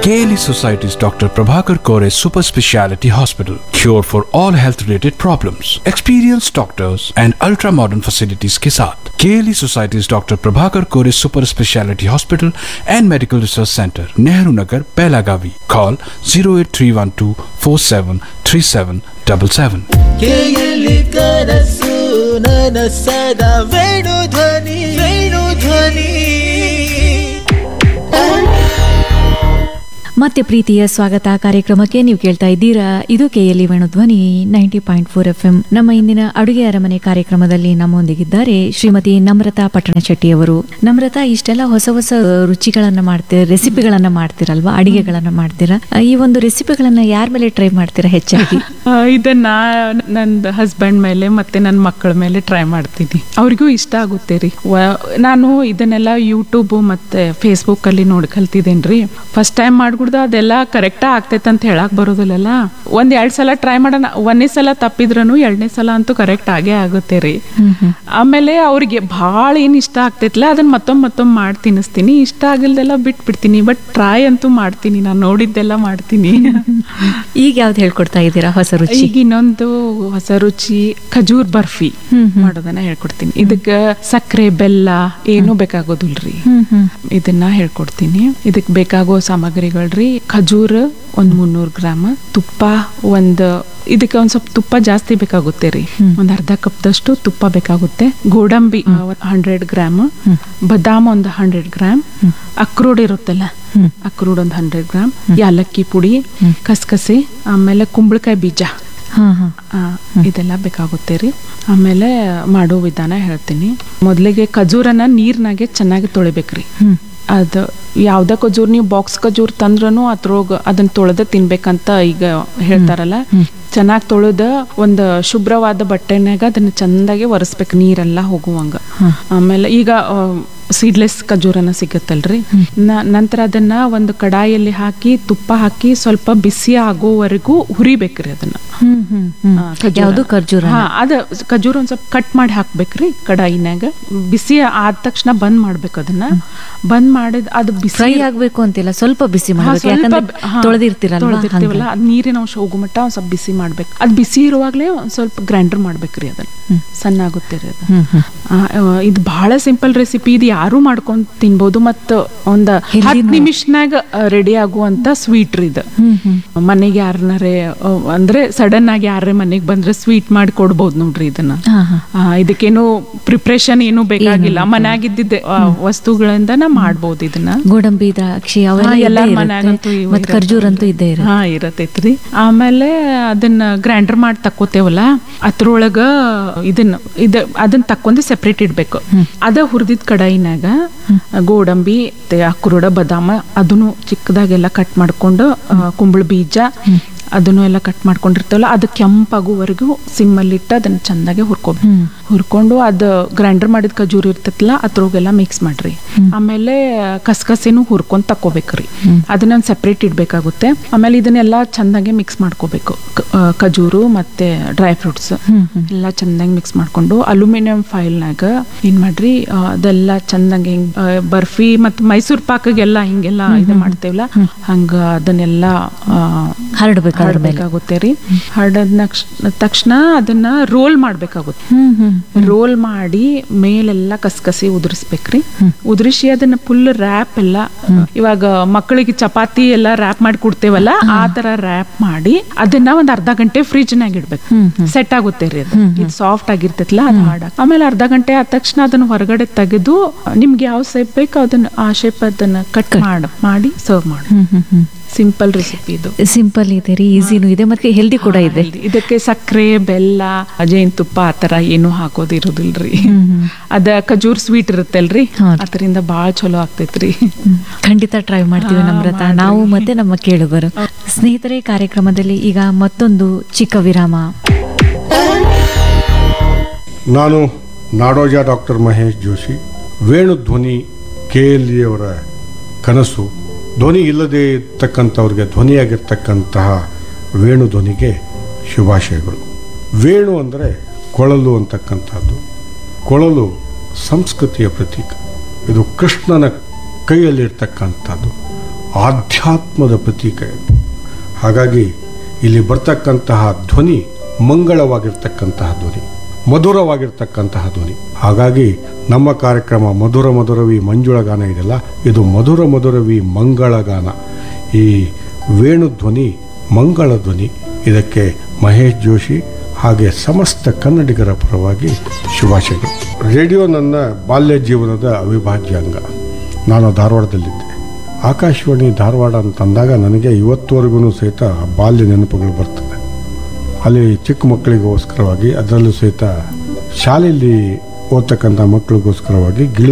KLE Society's Dr. Prabhakar Kore Super Speciality Hospital. Cure for all health related problems. Experienced doctors and ultra modern facilities के साथ KLE Society's Dr. Prabhakar Kore Super Speciality Hospital and Medical Research Center, Nehru Nagar, Pelagavi. Call 08312 473777. ಕೇಯಲಿ ಕನಸು ನನಸದ ವೇಣು ಧ್ವನಿ ವೇಣು ಧ್ವನಿ ಮತ್ತೆ ಪ್ರೀತಿಯ ಸ್ವಾಗತ ಕಾರ್ಯಕ್ರಮಕ್ಕೆ ನೀವು ಕೇಳ್ತಾ ಇದ್ದೀರಾ ಇದು KLE Venudhwani ninety point four F M ನಮ್ಮ ಇಂದಿನ ಅಡುಗೆ ಅರಮನೆ ಕಾರ್ಯಕ್ರಮದಲ್ಲಿ ನಮ್ಮೊಂದಿಗಿದ್ದಾರೆ ಶ್ರೀಮತಿ ನಮ್ರತಾ ಪಟ್ಟಣಶೆಟ್ಟಿ ಅವರು ನಮ್ರತಾ ಇಷ್ಟೆಲ್ಲ ಹೊಸ ಹೊಸ ರುಚಿಗಳನ್ನ ಮಾಡ್ತೀರಾ ರೆಸಿಪಿಗಳನ್ನ ಮಾಡ್ತೀರಲ್ವಾ ಅಡಿಗೆಗಳನ್ನ ಮಾಡ್ತೀರಾ ಆ, ಈ ಒಂದು ರೆಸಿಪಿಗಳನ್ನ ಯಾರ ಮೇಲೆ ಟ್ರೈ ಮಾಡ್ತೀರಾ ಹೆಚ್ಚಾಗಿ ಆ, ಇದನ್ನ ನನ್ನ ಹಸ್ಬೆಂಡ್ ಮೇಲೆ ಮತ್ತೆ ನನ್ನ ಮಕ್ಕಳ ಮೇಲೆ ಟ್ರೈ ಮಾಡ್ತೀನಿ ಅವ್ರಿಗೂ ಇಷ್ಟ ಆಗುತ್ತೆ ರೀ ವ- ನಾನು ಇದನ್ನೆಲ್ಲ ಯೂಟ್ಯೂಬ್ ಮತ್ತೆ ಫೇಸ್ಬುಕ್ ಅಲ್ಲಿ ನೋಡಿ ಕಲ್ತಿದ್ದೇನೆ ರೀ ಫಸ್ಟ್ ಟೈಮ್ ಮಾಡ್ಬಿಡ್ದು ಅದೆಲ್ಲ ಕರೆಕ್ಟ್ ಆಗ್ತೈತೆ ಅಂತ ಹೇಳಕ್ ಬರೋದಿಲ್ಲಲ್ಲ ಒಂದ್ ಎರಡ್ ಸಲ ಟ್ರೈ ಮಾಡೋಣ ಒಂದೇ ಸಲ ತಪ್ಪಿದ್ರೂ ಎರಡನೇ ಸಲ ಅಂತೂ ಕರೆಕ್ಟ್ ಆಗೇ ಆಗುತ್ತೆ ರೀ ಆಮೇಲೆ ಅವ್ರಿಗೆ ಭಾಳ ಏನ್ ಇಷ್ಟ ಆಗ್ತೈತಲ್ಲ ಅದನ್ನ ಮತ್ತೊಮ್ಮೆ ಮತ್ತೊಮ್ಮೆ ಮಾಡಿ ತಿನ್ನಿಸ್ತೀನಿ ಇಷ್ಟ ಆಗಿಲ್ದೆಲ್ಲ ಬಿಟ್ಬಿಡ್ತೀನಿ ಬಟ್ ಟ್ರೈ ಅಂತೂ ಮಾಡ್ತೀನಿ ನಾನು ನೋಡಿದ್ದೆಲ್ಲ ಮಾಡ್ತೀನಿ ಈಗ ಯಾವ್ದು ಹೇಳ್ಕೊಡ್ತಾ ಇದ್ದೀರಾ ಹೊಸ ರುಚಿ ಈಗ ಇನ್ನೊಂದು ಹೊಸ ರುಚಿ ಖಜೂರ್ ಬರ್ಫಿ ಮಾಡೋದನ್ನ ಹೇಳ್ಕೊಡ್ತೀನಿ ಇದಕ್ಕ ಸಕ್ಕರೆ ಬೆಲ್ಲ ಏನೂ ಬೇಕಾಗೋದಿಲ್ರಿ ಹ್ಮ್ ಹ್ಮ್ ಇದನ್ನ ಹೇಳ್ಕೊಡ್ತೀನಿ ಇದಕ್ ಬೇಕಾಗೋ ಸಾಮಗ್ರಿಗಳ್ರಿ ಖಜೂರ್ ಒಂದ್ ಮುನ್ನೂರು ಗ್ರಾಮ್ ತುಪ್ಪ ಒಂದ್ ಇದಕ್ಕೆ ಒಂದ್ ಸ್ವಲ್ಪ ತುಪ್ಪ ಜಾಸ್ತಿ ಬೇಕಾಗುತ್ತೆ ರೀ ಒಂದ್ ಅರ್ಧ ಕಪ್ದಷ್ಟು ತುಪ್ಪ ಬೇಕಾಗುತ್ತೆ ಗೋಡಂಬಿ ಹಂಡ್ರೆಡ್ ಗ್ರಾಮ್ ಬದಾಮ್ ಒಂದ್ ಹಂಡ್ರೆಡ್ ಗ್ರಾಮ್ ಅಕ್ರೋಡ್ ಇರುತ್ತಲ್ಲ ಅಕ್ರೋಡ್ ಒಂದ್ ಹಂಡ್ರೆಡ್ ಗ್ರಾಮ್ ಯಾಲಕ್ಕಿ ಪುಡಿ ಕಸಕಸಿ ಆಮೇಲೆ ಕುಂಬಳಕಾಯಿ ಬೀಜ ಹಾ ಹಾ ಆ, ಇದೆಲ್ಲ ಬೇಕಾಗುತ್ತೆ ರೀ ಆಮೇಲೆ ಮಾಡೋ ವಿಧಾನ ಹೇಳ್ತೀನಿ ಮೊದಲಿಗೆ ಖಜೂರನ್ನ ನೀರ್ನಾಗೆ ಚೆನ್ನಾಗಿ ತೊಳಿಬೇಕ್ರಿ ಹ್ಮ್ ಅದು ಯಾವ್ದ ಖಜೂರ್ ನೀವು ಬಾಕ್ಸ್ ಖಜೂರ್ ತಂದ್ರೂ ಅದ್ರೊಳಗ ಅದನ್ನ ತೊಳೆದ ತಿನ್ಬೇಕಂತ ಈಗ ಹೇಳ್ತಾರಲ್ಲ ಚೆನ್ನಾಗಿ ತೊಳೆದ ಒಂದು ಶುಭ್ರವಾದ ಬಟ್ಟೆನಾಗ ಅದನ್ನ ಚಂದಾಗಿ ಒರೆಸ್ಬೇಕು ನೀರೆಲ್ಲ ಹೋಗುವಂಗ ಆಮೇಲೆ ಈಗ ಸೀಡ್ಲೆಸ್ ಖಜೂರನ್ನ ಸಿಗುತ್ತಲ್ರಿ ನ- ನಂತರ ಅದನ್ನ ಒಂದು ಕಡಾಯಲ್ಲಿ ಹಾಕಿ ತುಪ್ಪ ಹಾಕಿ ಸ್ವಲ್ಪ ಬಿಸಿ ಆಗೋವರೆಗೂ ಹುರಿಬೇಕ್ರಿ ಅದನ್ನ ಹ್ಮ್ ಹ್ಮ್ ಹ್ಮ್ ಆ, ಖಜೂರ. ಯಾವುದು ಖರ್ಜೂರ ಹಾ ಅದ ಖಜೂರ ಒಂದ್ ಸ್ವಲ್ಪ ಕಟ್ ಮಾಡಿ ಹಾಕ್ಬೇಕ್ರಿ ಕಡಾಯಿನಾಗ ಬಿಸಿ ಆದ ತಕ್ಷಣ ಬಂದ್ ಮಾಡ್ಬೇಕು ಅದನ್ನ ಬಂದ್ ಮಾಡಿದ ಅದು ಬಿಸಿ ಫ್ರೈ ಆಗ್ಬೇಕು ಅಂತಿಲ್ಲ ಸ್ವಲ್ಪ ಬಿಸಿ ಹಾ, ಮಾಡ್ಬೇಕು ಸ್ವಲ್ಪ ಯಾಕಂದ್ರೆ ಬ- ಹಾ, ತೊಳೆದಿರ್ತೀರಲ್ವಾ ತೊಳೆದಿರ್ತೀವಲ್ಲ ಅದ್ ನೀರಿನ ಅಂಶ ಹೋಗೋ ಮಟ್ಟ ಒಂದ್ ಸ್ವಲ್ಪ ಬಿಸಿ ಮಾಡ್ಬೇಕು ಅದ್ ಬಿಸಿ ಇರುವಾಗ್ಲೇ ಒಂದ್ ಸ್ವಲ್ಪ ಗ್ರೈಂಡರ್ ಮಾಡ್ಬೇಕ್ರಿ ಅದನ್ನ ಸಣ್ಣ ಆಗುತ್ತೆ ರೀ ಅದು ಹ್ಮ್ ಹ್ಮ್ ಆ, ಆ, ಇದು ಬಹಳ ಸಿಂಪಲ್ ರೆಸಿಪಿ ಇದು ಯಾರು ಮಾಡ್ಕೊಂಡ್ ತಿನ್ಬೋದು ಮತ್ತ ಒಂದ್ Healthy ಹತ್ತು ನು. ನಿಮಿಷನಾಗ ರೆಡಿ ಆಗುವಂತ ಸ್ವೀಟ್ ರೀ ಇದು ಹ್ಮ್ ಹ್ಮ್ ಮನೆಗೆ ಯಾರನ್ನಾರೇ ಆ, ಅಂದ್ರೆ ಸಡನ್ ಆಗಿ ಯಾರೇ ಮನೆಗೆ ಬಂದ್ರೆ ಸ್ವೀಟ್ ಮಾಡಿ ಕೊಡ್ಬೋದು ನೋಡ್ರಿ ಇದನ್ನ ಹಾ ಹಾ ಆ, ಇದಕ್ಕೇನು ಪ್ರಿಪ್ರೇಷನ್ ಏನು ಬೇಕಾಗಿಲ್ಲ ಮನ್ಯಾಗಿದ್ದಿದ್ದೆ ಆ, ವಸ್ತುಗಳಿಂದ ನಾ ಮಾಡ್ಬೋದು ಇದನ್ನ ಗೋಡಂಬಿ ದ್ರಾಕ್ಷಿ ಹಾ, ಅವೆಲ್ಲ ಎಲ್ಲಾರ್ ಇದ್ದೇ ಮನ್ಯಾಗಂತೂ ಇರುತ್ತೆ ಇವು ಮತ್ತೆ ಇರತ್ತೆ. ಖರ್ಜೂರ್ ಅಂತೂ ಇದ್ದೇ ಇರುತ್ತೆ ಹಾ ಇರತೈತ್ರಿ ಆಮೇಲೆ ಅದನ್ನ ಗ್ರೈಂಡರ್ ಮಾಡಿ ತಕ್ಕೋತೇವಲ್ಲ ಅದ್ರೊಳಗ ಇದನ್ನ ಇದ ಅದನ್ನ ತಕ್ಕೊಂದು ಸೆಪ್ರೇಟ್ ಇಡ್ಬೇಕು ಅದ ಹುರಿದಿದ್ ಕಡಾಯಿನಾಗ ಗೋಡಂಬಿ ಮತ್ತೆ ಅಕ್ರೋಡ ಬದಾಮ ಅದನ್ನು ಚಿಕ್ಕದಾಗೆಲ್ಲ ಕಟ್ ಮಾಡ್ಕೊಂಡು ಆ, ಕುಂಬಳ ಬೀಜ ಅದನ್ನು ಎಲ್ಲ ಕಟ್ ಮಾಡ್ಕೊಂಡಿರ್ತೇವಲ್ಲ ಅದು ಕೆಂಪಾಗುವರೆಗೂ ಸಿಮ್ಮಲ್ಲಿಟ್ಟು ಅದನ್ನ ಚಂದಾಗಿ ಹುರ್ಕೋಬೇಕು ಹುರ್ಕೊಂಡು ಅದು ಗ್ರೈಂಡರ್ ಮಾಡಿದ ಖಜೂರ್ ಇರ್ತೈತಲ್ಲ ಅದ್ರೊಳಗೆಲ್ಲ ಮಿಕ್ಸ್ ಮಾಡ್ರಿ ಆಮೇಲೆ ಕಸ್ಕಸಿನೂ ಹುರ್ಕೊಂಡ್ ತಕೋಬೇಕ್ರಿ ಅದನ್ನ ಸೆಪ್ರೇಟ್ ಇಡ್ಬೇಕಾಗುತ್ತೆ ಆಮೇಲೆ ಇದನ್ನೆಲ್ಲ ಚಂದಾಗಿ ಮಿಕ್ಸ್ ಮಾಡ್ಕೋಬೇಕು ಕ- ಆ, ಖಜೂರು ಮತ್ತೆ ಡ್ರೈ ಫ್ರೂಟ್ಸ್ ಎಲ್ಲ ಚಂದಾಗಿ ಮಿಕ್ಸ್ ಮಾಡ್ಕೊಂಡು ಅಲ್ಯೂಮಿನಿಯಂ ಫೈಲ್ನಾಗ ಏನ್ ಮಾಡ್ರಿ ಆ, ಅದೆಲ್ಲ ಚಂದಾಗಿ ಹಿಂಗ್ ಆ, ಬರ್ಫಿ ಮತ್ತು ಮೈಸೂರ್ ಪಾಕಗೆಲ್ಲ ಹಿಂಗೆಲ್ಲ ಇದು ಮಾಡ್ತೇವಲ್ಲ ಹಂಗ ಅದನ್ನೆಲ್ಲ ಆ, ಹರಡ್ಬೇಕು ಅದ್ರ ಮೇಲೆ ಹರಡ್ಬೇಕಾಗುತ್ತೆ ರೀ ಹರಡದ ತಕ್ಷಣ ಅದನ್ನ ರೋಲ್ ಮಾಡ್ಬೇಕಾಗುತ್ತೆ ಹ್ಮ್ ಹ್ಮ್ ರೋಲ್ ಮಾಡಿ ಮೇಲೆಲ್ಲ ಕಸ್ಕಸಿ ಉದುರಿಸ್ಬೇಕ್ರಿ ಉದುರಿಸಿ ಅದನ್ನ ಫುಲ್ ರ್ಯಾಪ್ ಎಲ್ಲ ಇವಾಗ ಮಕ್ಕಳಿಗೆ ಚಪಾತಿ ಎಲ್ಲ ರ್ಯಾಪ್ ಮಾಡಿ ಕೊಡ್ತೇವಲ್ಲ ಆ ತರ ರ್ಯಾಪ್ ಮಾಡಿ ಅದನ್ನ ಒಂದ್ ಅರ್ಧ ಗಂಟೆ ಫ್ರಿಜ್ ನಾಗ ಇಡ್ಬೇಕು ಸೆಟ್ ಆಗುತ್ತೆ ರೀ ಅದು ಇದು ಸಾಫ್ಟ್ ಆಗಿರ್ತೈತಲ್ಲ ಅದು ಹಾಡ ಆಮೇಲೆ ಅರ್ಧ ಗಂಟೆ ಆದ ತಕ್ಷಣ ಅದನ್ನ ಹೊರಗಡೆ ತೆಗೆದು ನಿಮ್ಗೆ ಯಾವ ಶೇಪ್ ಬೇಕು ಅದನ್ನ ಆ ಶೇಪ್ ಅದನ್ನ ಕಟ್ ಮಾಡ ಮಾಡಿ ಸರ್ವ್ ಮಾಡಿ ಹ್ಮ್ ಹ್ಮ್ ಹ್ಮ್ ಸಿಂಪಲ್ ರೆಸಿಪಿ ಇದು ಸಿಂಪಲ್ ಇದೆ ರೀ ಈಸಿನೂ ಇದೆ ಮತ್ತೆ ಹೆಲ್ದಿ ಕೂಡ ಇದೆ ಹೆಲ್ದಿ. ಇದಕ್ಕೆ ಸಕ್ಕರೆ ಬೆಲ್ಲ ಜೇನುತುಪ್ಪ ಆ ಥರ ಏನು ಹಾಕೋದಿರೋದಿಲ್ರಿ ಅದ ಖಜೂರ್ ಸ್ವೀಟ್ ಇರುತ್ತಲ್ರಿ ಹೌದು. ಅದರಿಂದ ಭಾಳ ಚಲೋ ಆಗ್ತೈತ್ರಿ ಹ್ಮ್. ಖಂಡಿತ ಟ್ರೈ ಮಾಡ್ತೀವಿ ಹಾ, ನಮ್ರತ ಮಾಡ್ರಿ. ನಾವು ಮತ್ತೆ ನಮ್ಮ ಕೇಳುಗರು ಸ್ನೇಹಿತರೆ ಕಾರ್ಯಕ್ರಮದಲ್ಲಿ ಈಗ ಮತ್ತೊಂದು ಚಿಕ್ಕ ವಿರಾಮ ನಾನು Nadoja doctor Mahesh Joshi Venu Dhwani K L ಅವರ ಕನಸು ಧ್ವನಿ ಇಲ್ಲದೆ ಇರ್ತಕ್ಕಂಥವ್ರಿಗೆ ಧ್ವನಿಯಾಗಿರ್ತಕ್ಕಂತಹ ವೇಣು ಧ್ವನಿಗೆ ಶುಭಾಶಯಗಳು ವೇಣು ಅಂದರೆ ಕೊಳಲು ಅಂತಕ್ಕಂಥದ್ದು ಕೊಳಲು ಸಂಸ್ಕೃತಿಯ ಪ್ರತೀಕ ಇದು ಕೃಷ್ಣನ ಕೈಯಲ್ಲಿರ್ತಕ್ಕಂಥದ್ದು ಆಧ್ಯಾತ್ಮದ ಪ್ರತೀಕ ಇದು ಹಾಗಾಗಿ ಇಲ್ಲಿ ಬರ್ತಕ್ಕಂತಹ ಧ್ವನಿ ಮಂಗಳವಾಗಿರ್ತಕ್ಕಂತಹ ಧ್ವನಿ ಮಧುರವಾಗಿರ್ತಕ್ಕಂತಹ ಧ್ವನಿ ಹಾಗಾಗಿ ನಮ್ಮ ಕಾರ್ಯಕ್ರಮ ಮಧುರ ಮಧುರವಿ ಮಂಜುಳಗಾನ ಇದೆಯಲ್ಲ ಇದು ಮಧುರ ಮಧುರವಿ ಮಂಗಳಗಾನ ಈ ವೇಣು ಧ್ವನಿ ಮಂಗಳ ಧ್ವನಿ ಇದಕ್ಕೆ ಮಹೇಶ್ ಜೋಶಿ ಹಾಗೆ ಸಮಸ್ತ ಕನ್ನಡಿಗರ ಪರವಾಗಿ ಶುಭಾಶಯಗಳು ರೇಡಿಯೋ ನನ್ನ ಬಾಲ್ಯ ಜೀವನದ ಅವಿಭಾಜ್ಯ ಅಂಗ ನಾನು ಧಾರವಾಡದಲ್ಲಿದ್ದೆ ಆಕಾಶವಾಣಿ ಧಾರವಾಡ ಅಂತಂದಾಗ ನನಗೆ ಇವತ್ತುವರೆಗೂ ಸಹಿತ ಆ ಬಾಲ್ಯ ನೆನಪುಗಳು ಬರ್ತದೆ ಅಲ್ಲಿ ಚಿಕ್ಕ ಮಕ್ಕಳಿಗೋಸ್ಕರವಾಗಿ ಅದರಲ್ಲೂ ಸಹಿತ ಶಾಲೆಯಲ್ಲಿ ಓದ್ತಕ್ಕಂಥ ಮಕ್ಕಳಿಗೋಸ್ಕರವಾಗಿ ಗಿಳಿ